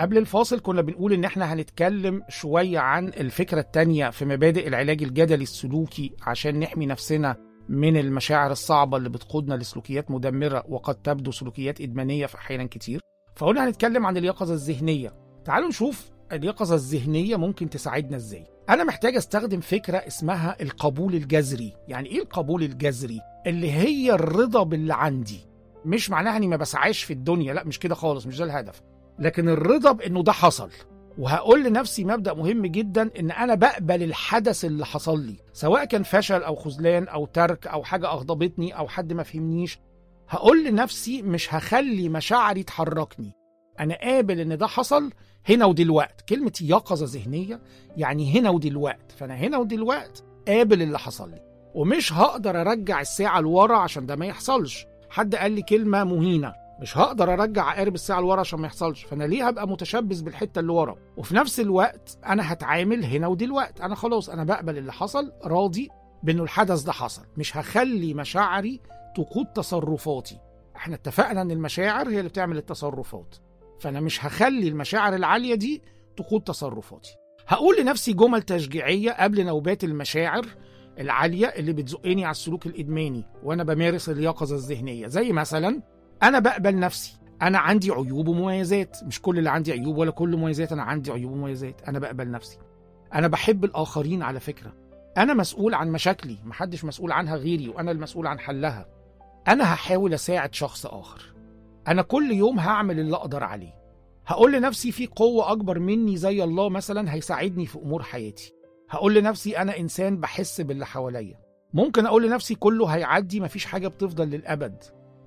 قبل الفاصل كنا بنقول ان احنا هنتكلم شوية عن الفكرة التانية في مبادئ العلاج الجدلي السلوكي عشان نحمي نفسنا من المشاعر الصعبة اللي بتقودنا لسلوكيات مدمرة وقد تبدو سلوكيات إدمانية في أحيانا كتير فقلنا هنتكلم عن اليقظة الذهنية تعالوا نشوف اليقظة الذهنية ممكن تساعدنا ازاي أنا محتاج أستخدم فكرة اسمها القبول الجذري يعني إيه القبول الجذري؟ اللي هي الرضا باللي عندي مش معناها اني ما بسعاش في الدنيا لا مش كده خالص مش ده الهدف لكن الرضا بانه ده حصل وهقول لنفسي مبدا مهم جدا ان انا بقبل الحدث اللي حصل لي سواء كان فشل او خذلان او ترك او حاجه اغضبتني او حد ما فهمنيش هقول لنفسي مش هخلي مشاعري تحركني انا قابل ان ده حصل هنا ودلوقت كلمه يقظه ذهنيه يعني هنا ودلوقت فانا هنا ودلوقت قابل اللي حصل لي ومش هقدر ارجع الساعه لورا عشان ده ما يحصلش حد قال لي كلمه مهينه مش هقدر ارجع عقارب الساعه لورا عشان ما يحصلش فانا ليه هبقى متشبث بالحته اللي ورا وفي نفس الوقت انا هتعامل هنا ودلوقت انا خلاص انا بقبل اللي حصل راضي بانه الحدث ده حصل مش هخلي مشاعري تقود تصرفاتي احنا اتفقنا ان المشاعر هي اللي بتعمل التصرفات فانا مش هخلي المشاعر العاليه دي تقود تصرفاتي هقول لنفسي جمل تشجيعيه قبل نوبات المشاعر العاليه اللي بتزقني على السلوك الادماني وانا بمارس اليقظه الذهنيه زي مثلا انا بقبل نفسي انا عندي عيوب ومميزات مش كل اللي عندي عيوب ولا كل مميزات انا عندي عيوب ومميزات انا بقبل نفسي انا بحب الاخرين على فكره انا مسؤول عن مشاكلي محدش مسؤول عنها غيري وانا المسؤول عن حلها انا هحاول اساعد شخص اخر انا كل يوم هعمل اللي اقدر عليه هقول لنفسي في قوه اكبر مني زي الله مثلا هيساعدني في امور حياتي هقول لنفسي انا انسان بحس باللي حواليا ممكن اقول لنفسي كله هيعدي مفيش حاجه بتفضل للابد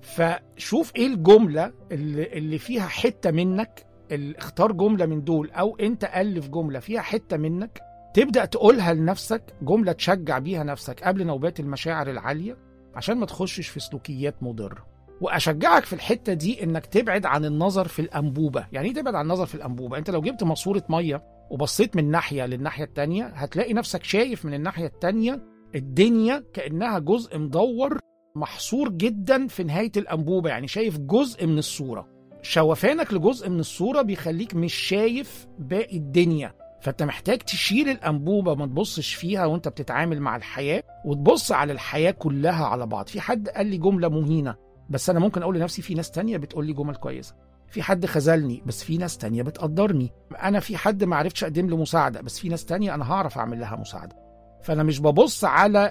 فشوف ايه الجمله اللي, اللي فيها حته منك اللي اختار جمله من دول او انت الف جمله فيها حته منك تبدا تقولها لنفسك جمله تشجع بيها نفسك قبل نوبات المشاعر العاليه عشان ما تخشش في سلوكيات مضره واشجعك في الحته دي انك تبعد عن النظر في الانبوبه يعني ايه تبعد عن النظر في الانبوبه انت لو جبت ماسوره ميه وبصيت من ناحيه للناحيه التانيه هتلاقي نفسك شايف من الناحيه التانيه الدنيا كانها جزء مدور محصور جدا في نهايه الانبوبه يعني شايف جزء من الصوره شوفانك لجزء من الصوره بيخليك مش شايف باقي الدنيا فانت محتاج تشيل الانبوبه ما تبصش فيها وانت بتتعامل مع الحياه وتبص على الحياه كلها على بعض في حد قال لي جمله مهينه بس انا ممكن اقول لنفسي في ناس تانية بتقول لي جمل كويسه في حد خذلني بس في ناس تانية بتقدرني انا في حد ما عرفتش اقدم له مساعده بس في ناس تانية انا هعرف اعمل لها مساعده فانا مش ببص على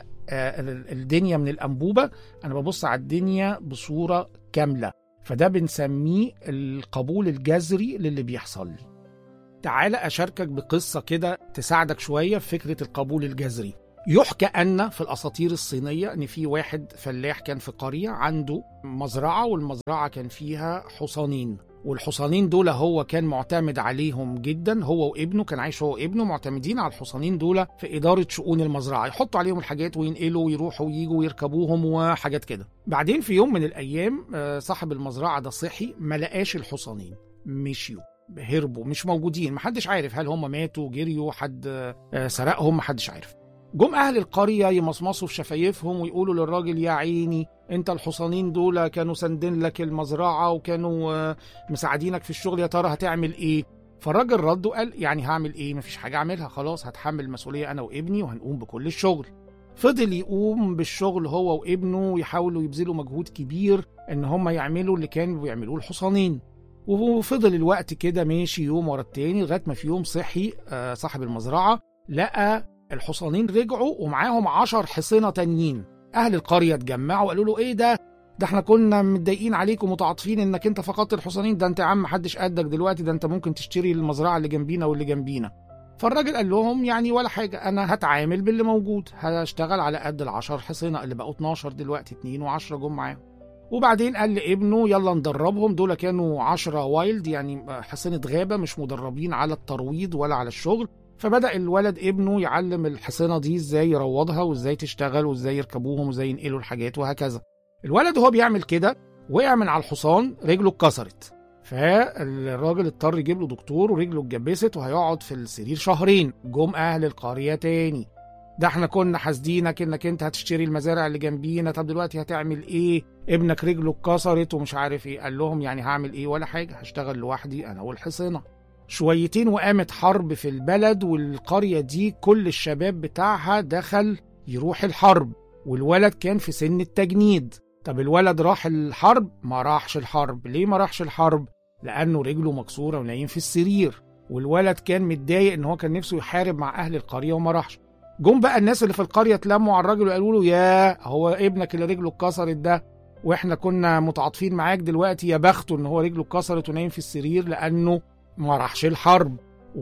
الدنيا من الانبوبه انا ببص على الدنيا بصوره كامله فده بنسميه القبول الجذري للي بيحصل لي تعال اشاركك بقصه كده تساعدك شويه في فكره القبول الجذري يحكى ان في الاساطير الصينيه ان في واحد فلاح كان في قريه عنده مزرعه والمزرعه كان فيها حصانين والحصانين دول هو كان معتمد عليهم جدا هو وابنه كان عايش هو وابنه معتمدين على الحصانين دول في اداره شؤون المزرعه يحطوا عليهم الحاجات وينقلوا ويروحوا ويجوا ويركبوهم وحاجات كده بعدين في يوم من الايام صاحب المزرعه ده صحي ما لقاش الحصانين مشيوا هربوا مش موجودين محدش عارف هل هم ماتوا جريوا حد سرقهم محدش عارف جم اهل القريه يمصمصوا في شفايفهم ويقولوا للراجل يا عيني انت الحصانين دول كانوا ساندين لك المزرعه وكانوا مساعدينك في الشغل يا ترى هتعمل ايه فالراجل رد وقال يعني هعمل ايه مفيش حاجه اعملها خلاص هتحمل المسؤوليه انا وابني وهنقوم بكل الشغل فضل يقوم بالشغل هو وابنه ويحاولوا يبذلوا مجهود كبير ان هم يعملوا اللي كانوا بيعملوه الحصانين وفضل الوقت كده ماشي يوم ورا التاني لغايه ما في يوم صحي صاحب المزرعه لقى الحصانين رجعوا ومعاهم عشر حصينة تانيين أهل القرية اتجمعوا وقالوا له إيه ده؟ ده احنا كنا متضايقين عليك ومتعاطفين انك انت فقدت الحصانين ده انت يا عم محدش قدك دلوقتي ده انت ممكن تشتري المزرعه اللي جنبينا واللي جنبينا فالراجل قال لهم يعني ولا حاجه انا هتعامل باللي موجود هشتغل على قد العشر حصينه اللي بقوا 12 دلوقتي 2 و10 جم معاهم وبعدين قال لابنه يلا ندربهم دول كانوا 10 وايلد يعني حصينه غابه مش مدربين على الترويض ولا على الشغل فبدا الولد ابنه يعلم الحصينه دي ازاي يروضها وازاي تشتغل وازاي يركبوهم وازاي ينقلوا الحاجات وهكذا الولد وهو بيعمل كده وقع من على الحصان رجله اتكسرت فالراجل اضطر يجيب له دكتور ورجله اتجبست وهيقعد في السرير شهرين جم اهل القريه تاني ده احنا كنا حاسدينك انك انت هتشتري المزارع اللي جنبينا طب دلوقتي هتعمل ايه ابنك رجله اتكسرت ومش عارف ايه قال لهم يعني هعمل ايه ولا حاجه هشتغل لوحدي انا والحصينه شويتين وقامت حرب في البلد والقرية دي كل الشباب بتاعها دخل يروح الحرب والولد كان في سن التجنيد طب الولد راح الحرب ما راحش الحرب ليه ما راحش الحرب لأنه رجله مكسورة ونايم في السرير والولد كان متضايق ان هو كان نفسه يحارب مع اهل القرية وما راحش جم بقى الناس اللي في القرية اتلموا على الراجل وقالوا له يا هو ابنك اللي رجله اتكسرت ده واحنا كنا متعاطفين معاك دلوقتي يا بخته ان هو رجله اتكسرت ونايم في السرير لانه ما راحش الحرب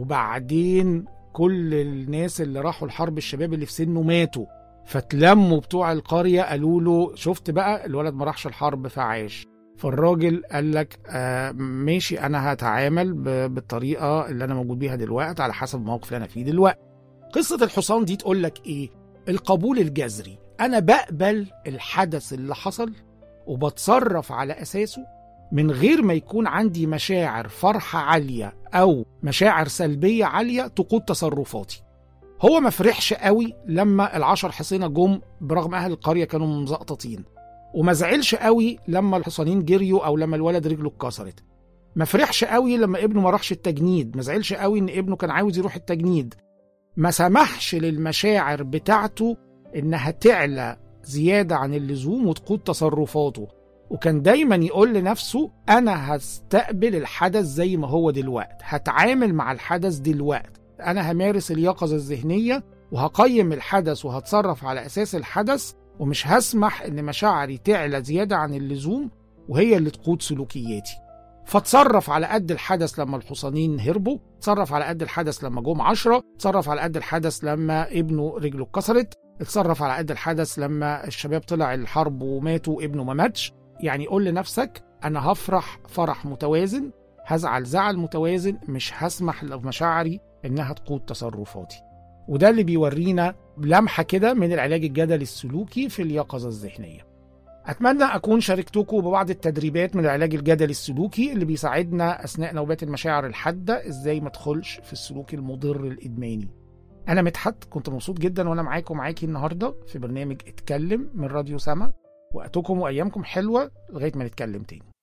وبعدين كل الناس اللي راحوا الحرب الشباب اللي في سنه ماتوا فتلموا بتوع القرية قالوا له شفت بقى الولد ما راحش الحرب فعاش فالراجل قال لك آه ماشي انا هتعامل بالطريقه اللي انا موجود بيها دلوقتي على حسب الموقف اللي انا فيه دلوقتي قصه الحصان دي تقول لك ايه القبول الجذري انا بقبل الحدث اللي حصل وبتصرف على اساسه من غير ما يكون عندي مشاعر فرحه عاليه او مشاعر سلبيه عاليه تقود تصرفاتي هو ما فرحش قوي لما العشر حصينه جم برغم اهل القريه كانوا مزقططين وما زعلش قوي لما الحصانين جريوا او لما الولد رجله اتكسرت ما فرحش قوي لما ابنه ما راحش التجنيد ما زعلش قوي ان ابنه كان عاوز يروح التجنيد ما سمحش للمشاعر بتاعته انها تعلى زياده عن اللزوم وتقود تصرفاته وكان دايما يقول لنفسه انا هستقبل الحدث زي ما هو دلوقت هتعامل مع الحدث دلوقت انا همارس اليقظه الذهنيه وهقيم الحدث وهتصرف على اساس الحدث ومش هسمح ان مشاعري تعلى زياده عن اللزوم وهي اللي تقود سلوكياتي فتصرف على قد الحدث لما الحصانين هربوا تصرف على قد الحدث لما جم عشرة تصرف على قد الحدث لما ابنه رجله اتكسرت اتصرف على قد الحدث لما الشباب طلع الحرب وماتوا وابنه ما ماتش يعني قول لنفسك انا هفرح فرح متوازن هزعل زعل متوازن مش هسمح لمشاعري انها تقود تصرفاتي وده اللي بيورينا لمحة كده من العلاج الجدلي السلوكي في اليقظة الذهنية أتمنى أكون شاركتكم ببعض التدريبات من العلاج الجدلي السلوكي اللي بيساعدنا أثناء نوبات المشاعر الحادة إزاي ما تدخلش في السلوك المضر الإدماني أنا مدحت كنت مبسوط جدا وأنا معاكم معاكي النهاردة في برنامج اتكلم من راديو سما وقتكم وأيامكم حلوة لغاية ما نتكلم تاني